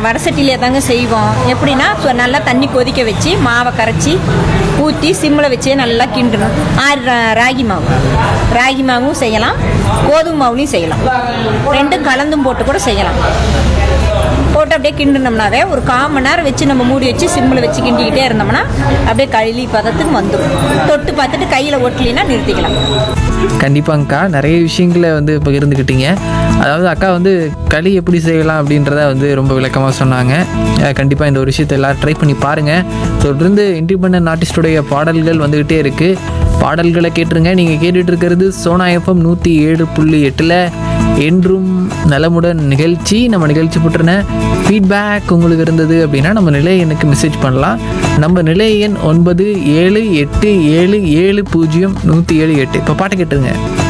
வடை சட்டியிலே தாங்க செய்வோம் எப்படின்னா சு- நல்லா தண்ணி கொதிக்க வச்சு மாவை கரைச்சி ஊற்றி சிம்மில் வச்சே நல்லா கிண்டணும் ஆறு ரா- ராகி மாவு ராகி மாவும் செய்யலாம் கோதுமை மாவுலையும் செய்யலாம் ரெண்டும் கலந்தும் போட்டு கூட செய்யலாம் போட்டு அப்படியே கிண்டினோம்னாவே ஒரு கால் மணி நேரம் வச்சு நம்ம மூடி வச்சு சிம்மில் வச்சு கிண்டிக்கிட்டே இருந்தோம்னா அப்படியே களி பதத்துக்கு வந்துடும் தொட்டு பார்த்துட்டு கையில் ஒட்டலினா நிறுத்திக்கலாம் கண்டிப்பாங்கக்கா நிறைய விஷயங்களை வந்து பகிர்ந்துக்கிட்டீங்க அதாவது அக்கா வந்து களி எப்படி செய்யலாம் அப்படின்றத வந்து ரொம்ப விளக்கமாக சொன்னாங்க கண்டிப்பாக இந்த ஒரு விஷயத்தை எல்லோரும் ட்ரை பண்ணி பாருங்கள் தொடர்ந்து இண்டிபெண்டன்ட் ஆர்டிஸ்டுடைய பாடல்கள் வந்துக்கிட்டே இருக்குது பாடல்களை கேட்டுருங்க நீங்கள் கேட்டுட்டு இருக்கிறது சோனா எஃப்எம் நூற்றி ஏழு புள்ளி எட்டில் என்றும் நலமுடன் நிகழ்ச்சி நம்ம நிகழ்ச்சி போட்டுருன ஃபீட்பேக் உங்களுக்கு இருந்தது அப்படின்னா நம்ம நிலைய எனக்கு மெசேஜ் பண்ணலாம் நம்ம நிலைய எண் ஒன்பது ஏழு எட்டு ஏழு ஏழு பூஜ்ஜியம் நூற்றி ஏழு எட்டு இப்போ பாட்டு கேட்டுருங்க